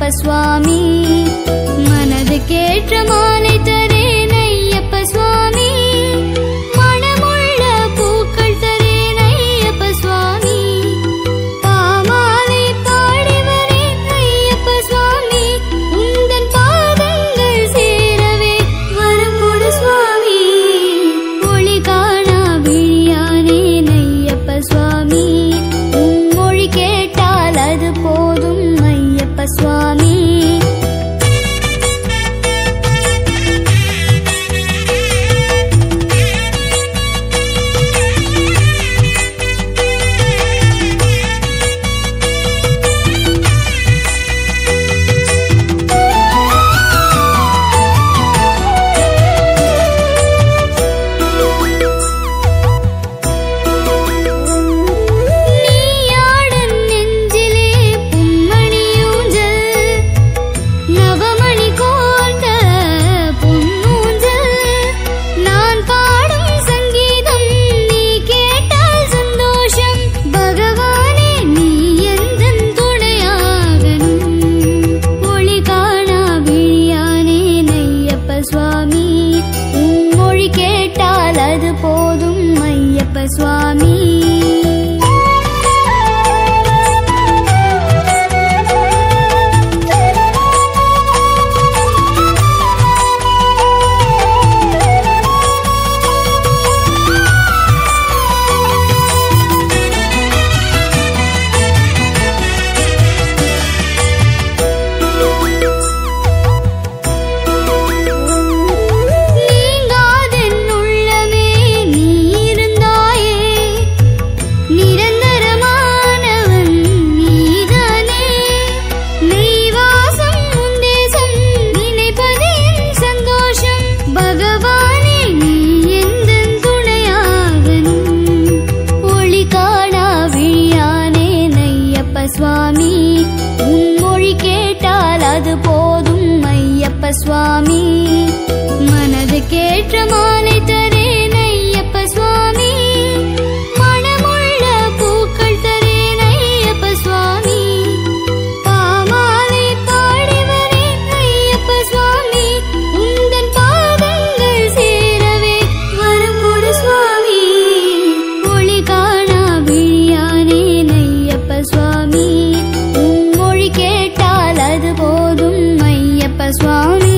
நையப்ப சுவாமி மனதுக்கேற்ற மாலை தரேன் ஐயப்ப சுவாமி மனமுள்ள பூக்கள் தரேன் ஐயப்ப சுவாமி பாமாலை பாடி வரேன் ஐயப்ப சுவாமி உந்தன் பாதங்கள் சேரவே வரம் கொடு சுவாமி ஒளி காணா விழியானேன் ஐயப்ப சுவாமி உன் மொழி கேட்டால் அது போதும் ஐயப்ப சுவாமி நீயாடன் நெஞ்சிலே பும்மணியூஞ்சல் நவமணி கோர்ந்த பொன்னூஞ்சல் நான் பாடும் சங்கீதம் நீ கேட்டால் சந்தோஷம் பகவானே நீ எந்தன் துணையாகணும் ஒளி காணா விழியானே நையப்ப சுவாமி உன் மொழி கேட்டால் அது போதும் ஐயப்ப சுவாமி நீங்காதென் உள்ளமே நீ இருந்தாயே நிரந்தரமானவன் நீதானே மெய்வாசம் உந்தேசம் நினைப்பது என் சந்தோஷம் பகவானே நீ எந்தன் துணையாகணும் ஒளி காணா விழியானே நையப்ப சுவாமி உன் மொழி கேட்டால் அது போதும் ஐயப்ப சுவாமி மனது கேற்ற மாலை தரேன் ஐயப்ப சுவாமி மனமுள்ள பூக்கள் தரேன் ஐயப்ப சுவாமி பாமாலை பாடி வரேன் ஐயப்ப சுவாமி உந்தன் பாதங்கள் சேரவே வரம் கொடு சுவாமி ஒளி காணா விழியானே ஐயப்ப சுவாமி உன் மொழி கேட்டால் அது போதும் ஐயப்ப சுவாமி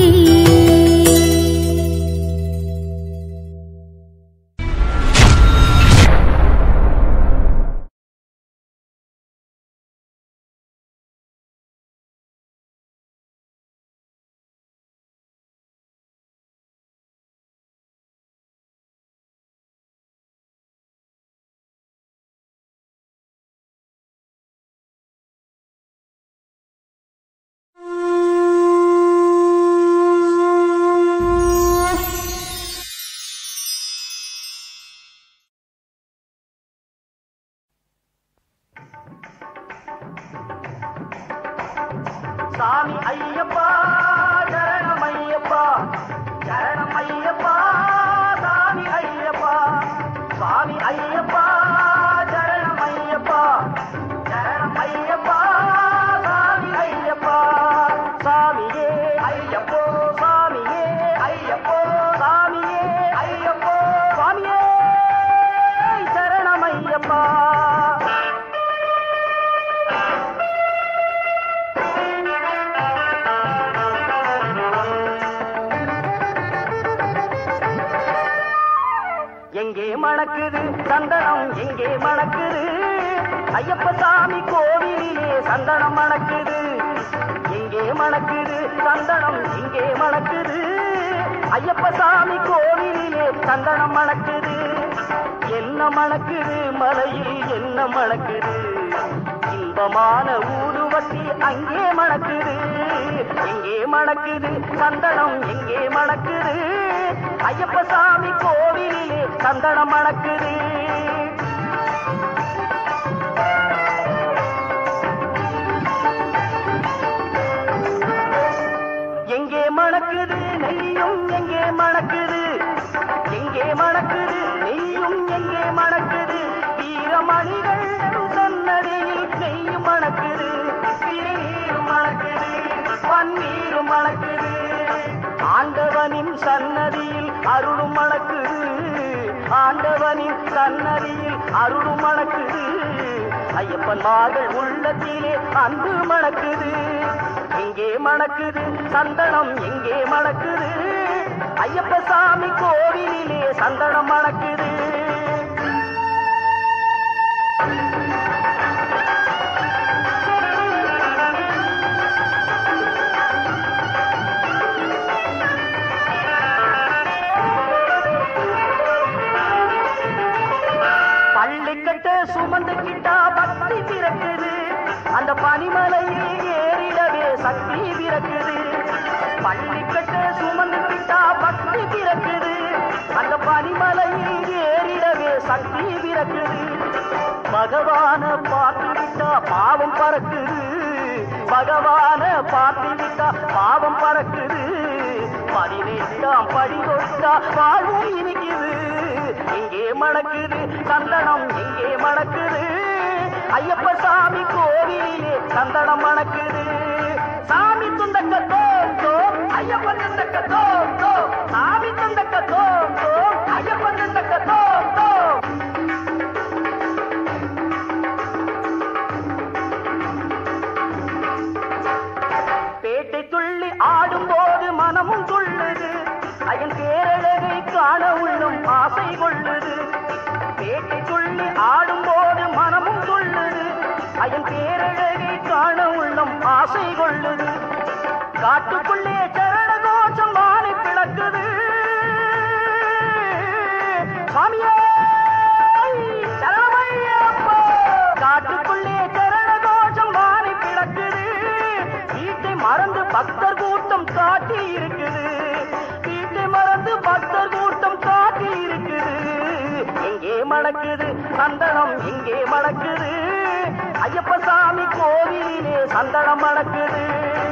சாமி ஐயப்பா சரணம் ஐயப்பா சரணம் ஐயப்பா சாமி ஐயப்பா சாமி ஐயப்பா சரணம் ஐயப்பா சரணம் ஐயப்பா சாமி ஐயப்பா சாமியே ஐயப்போ சாமியே ஐயப்போ சாமியே ஐயப்போ சாமியே சரணம் ஐயப்பா எங்கே மணக்குது சந்தனம் எங்கே மணக்குது ஐயப்ப சாமி கோவிலிலே சந்தனம் மணக்குது எங்கே மணக்குது சந்தனம் எங்கே மணக்குது ஐயப்ப சாமி கோவிலிலே சந்தனம் மணக்குது என்ன மணக்குது மலையில் என்ன மணக்குது இன்பமான ஊதுவத்தி அங்கே மணக்குது எங்கே மணக்குது சந்தனம் எங்கே மணக்குது ஐயப்ப சாமி கோவிலிலே சந்தனம் மணக்குது எங்கே மணக்குது நெய்யும் எங்கே மணக்குது எங்கே மணக்குது நெய்யும் எங்கே மணக்குது வீரமணிகள் சன்னதியில் நெய்யும் மணக்குது திருநீரும் மணக்குது அருளும் மணக்குது ஆண்டவனின் சன்னதியில் அருளும் மணக்குது ஆண்டவனின் சன்னதியில் அருளும் மணக்குது ஐயப்பன் மாதல் உள்ளத்திலே அன்பு மணக்குது எங்கே மணக்குது சந்தனம் எங்கே மணக்குது ஐயப்ப சாமி கோவிலிலே சந்தனம் மணக்குது பள்ளிக்கட்டு சுமந்துக்கிட்டா பக்தி பிறக்குது அந்த பனிமலையில் ஏறிடவே சக்தி பிறக்குது பள்ளிக்கட்டு சுமந்துக்கிட்டா பக்தி பிறக்குது அந்த பனிமலையில் ஏறிடவே சக்தி பிறக்குது பகவான பார்த்துவிட்டா பாவம் பறக்குது பகவான பார்த்துவிட்டா பாவம் பறக்குது பதினெட்டாம் படி தொட்டா வாழ்வும் இனிக்குது இங்கே மணக்குது சந்தனம் இங்கே மணக்குது ஐயப்ப சாமி கோவிலிலே சந்தனம் மணக்குது சாமி துந்தக்க தோம் தோம் ஐயப்பன் துந்தக்க தோம் தோம் சாமி துந்தக்க தோம் தோம் ஐயப்பன் துந்தக்க தோம் தோம் பேட்டை துள்ளி ஆடும்போது மனமும் துள்ளுது அயன் பேரழகை காண உள்ளும் ஆசை கொள்ளுது பேட்டை துள்ளி ஆடும்போது மனமும் துள்ளுது அயன் பேரழகை காண உள்ளும் ஆசை கொள்ளுது காட்டுக்குள்ளே சரண கோஷம் வானை பிளக்குது சுவாமியே சரணமையப்பா காட்டுக்குள்ளே சரண கோஷம் வானை பிளக்குது வீட்டை மறந்து பக்தர் கூட்டம் காட்டி இருக்குது வீட்டை மறந்து பக்தர் கூட்டம் காட்டி இருக்குது எங்கே மணக்குது சந்தனம் இங்கே மணக்குது ஐயப்ப சாமி கோவிலிலே சந்தனம் மணக்குது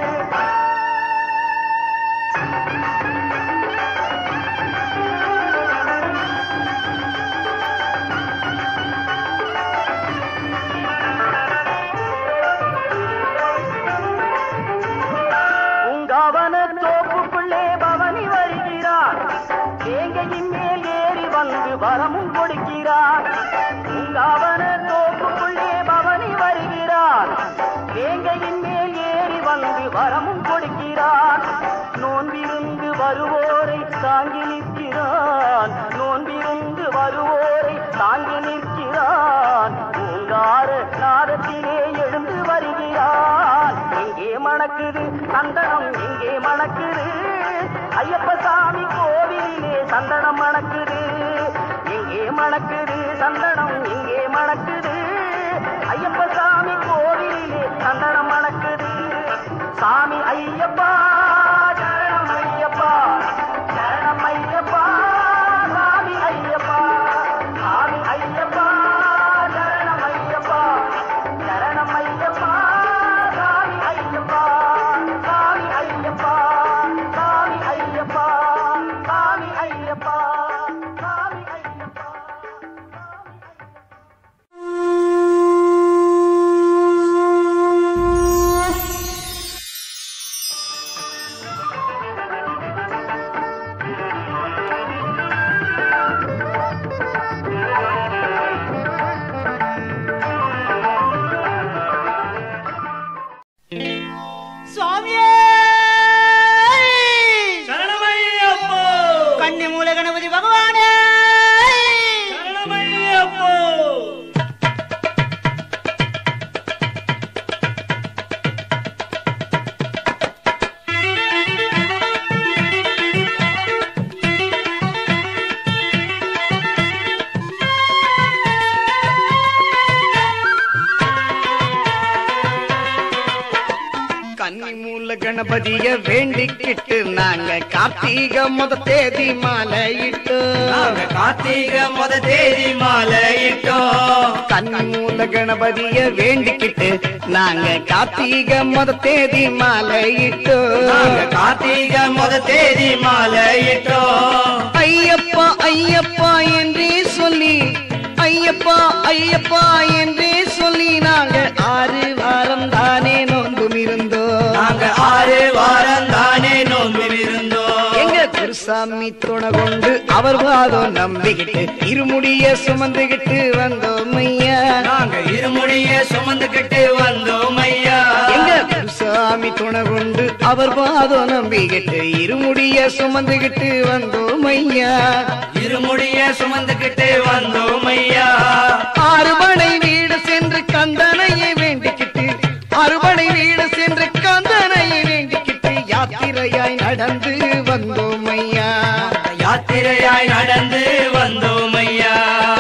பூங்காவன தோப்புக்குள்ளே பவனி வருகிறார் தேங்கையின் மேல் ஏறி வந்து வரமும் கொடுக்கிறார் பூங்காவன தோப்புக்குள்ளே பவனி வருகிறார் தேங்கையின் மேல் ஏறி வந்து வரமும் கொடுக்கிறார் நோன்பிருந்து வருவோரை தாங்கி நிற்கிறான் நோன்பிருந்து வருவோரை தாங்கி நிற்கிறான் பூங்கார நாதத்திலே எழுந்து வருகிறான் எங்கே மணக்குது சந்தனம் எங்கே மணக்குது ஐயப்ப சாமி கோவிலிலே சந்தனம் மணக்குது எங்கே மணக்குது சந்தனம் எங்கே மணக்குது ஐயப்ப சாமி கோவிலிலே சந்தனம் மணக்குது சாமி ஐயப்பா சரணம் ஐயப்பா சரணம் ஐயப்பா சாமி ஐயப்பா சாமி ஐயப்பா சரணம் ஐயப்பா சரணம் ஐயப்பா சாமி ஐயப்பா சாமி ஐயப்பா சாமி ஐயப்பா சாமி ஐயப்பா சாமி ஐயப்பா சுவாமியே சரணமையப்போ கன்னி மூல கணபதி பகவானே சரணமையப்போ கன்னி மூல கணபதிய வேண்டிக்கிட்டு நாங்க கார்த்திக முத தேதி மாலையிட்டு நாங்க கார்த்திகை முத தேதி மாலையிட்டோம் கன்னி மூல கணபதிய வேண்டிக்கிட்டு நாங்க கார்த்திக முத தேதி மாலையிட்டு நாங்க கார்த்திகை முத தேதி மாலையிட்டோம் ஐயப்பா ஐயப்பா என்றே சொல்லி ஐயப்பா ஐயப்பா என்றே சொல்லி நாங்க ஆறு வாரம் தானே நோன்பும் இருந்தோம் நாங்க ஆறு வாரம் குருசாமி துணை கொண்டு அவர் வாதம் நம்பிக்கிட்டு இருமுடிய சுமந்துகிட்டு வந்தோம் ஐயா நாங்க இருமுடிய சுமந்துகிட்டு வந்தோம் ஐயா எங்க குருசாமி துணை கொண்டு அவர் பாதம் நம்பிக்கிட்டு இருமுடிய சுமந்துகிட்டு வந்தோம் ஐயா இருமுடிய சுமந்துகிட்டு வந்தோம் ஐயா அறுபடை வீடு சென்று கந்தனையை வேண்டிக்கிட்டு அறுபடை வீடு சென்று கந்தனையை வேண்டிக்கிட்டு யாத்திரையாய் நடந்து வந்தோம் ஐயா யாத்திரையாய் நடந்து வந்தோம் ஐயா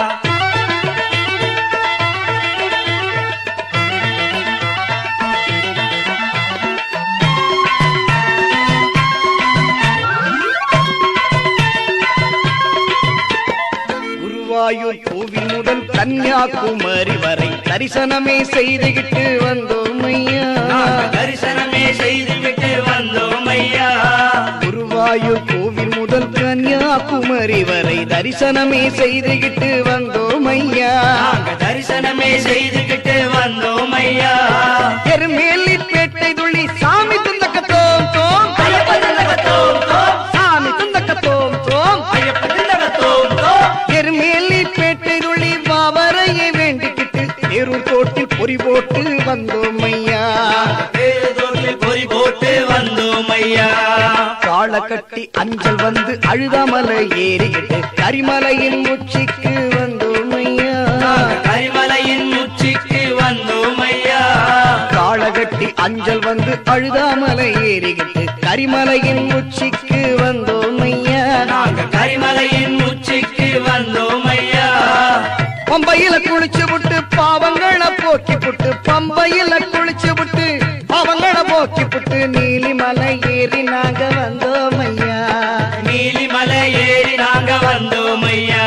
குருவாயூர் கோவில் முதல் கன்னியாகுமரி வரை தரிசனமே செய்துகிட்டு வந்தோம் ஐயா நாங்க தரிசனமே செய்துவிட்டு வந்தோம் ஐயா குருவாயூர் கோவில் முதல் கன்னியாகுமரி வரை தரிசனமே செய்துகிட்டு வந்தோம் ஐயா நாங்க தரிசனமே செய்துகிட்டு வந்தோம் ஐயா எருமேலி பேட்டை துள்ளி சாமி துந்தக்க தோம் தோம் ஐயப்ப தில்லகத்தோம் தோம் சாமி துந்தக்க தோம் தோம் ஐயப்ப தில்லகத்தோம் தோம் எருமேலி பேட்டை துள்ளி பாவரையை வேண்டிக்கிட்டு தேரூர் தோட்டில் பொறி போட்டு வந்தோம் ஐயா பேருதோட்டில் பொறி போட்டு வந்தோம் ஐயா காள கட்டி அஞ்சல் வந்து அழுதாமலை ஏறிக்கிட்டு கரிமலையின் உச்சிக்கு வந்தோம் ஐயா நாங்க கரிமலையின் உச்சிக்கு வந்தோம் ஐயா காளகட்டி அஞ்சல் வந்து அழுதாமலை ஏறிக்கிட்டு கரிமலையின் உச்சிக்கு வந்தோம் ஐயா நாங்க கரிமலையின் உச்சிக்கு வந்தோம் ஐயா பம்பையில குளிச்சு விட்டு பாவங்களை போக்கி புட்டு பம்பையில குளிச்சு விட்டு பாவங்களை போக்கி புட்டு நீலிமலை ஏறி நாங்க வந்தோம் ஐயா நீலிமலை ஏறி நாங்க வந்தோம் ஐயா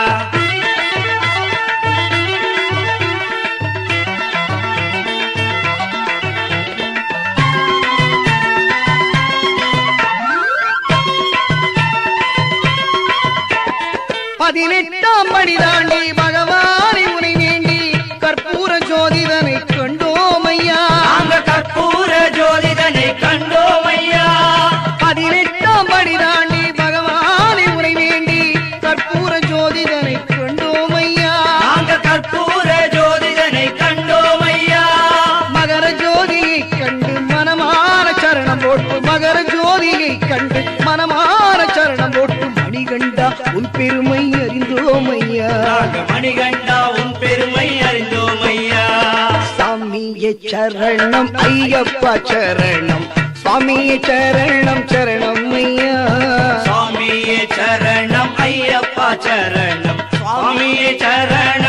பதினெட்டாம் படி தாண்டி பகவானை உனை வேண்டி கற்பூர ஜோதிதனை கண்டோம் ஐயா நாங்க கற்பூர ஜோதிதனை கண்டோம் ஐயா பதினெட்டாம் படி தாண்டி பகவானை உனை வேண்டி கற்பூர ஜோதிதனை கண்டோம் ஐயா நாங்க கற்பூர ஜோதிதனை கண்டோம் ஐயா மகர ஜோதியை கண்டு மனமான சரணம் போட்டு மகர ஜோதியை கண்டு மனமான சரணம் போட்டு மணிகண்டா உன் பெருமை அறிந்தோம் ஐயா நாங்க மணிகண்டா உன் பெருமை அறிந்தோம் ஐயா சாமியே சரணம் ஐயப்பா சரணம் சுவாமியே சரணம் சரணம் ஐயா சுவாமியே சரணம் ஐயப்பா சரணம் சுவாமியே சரணம்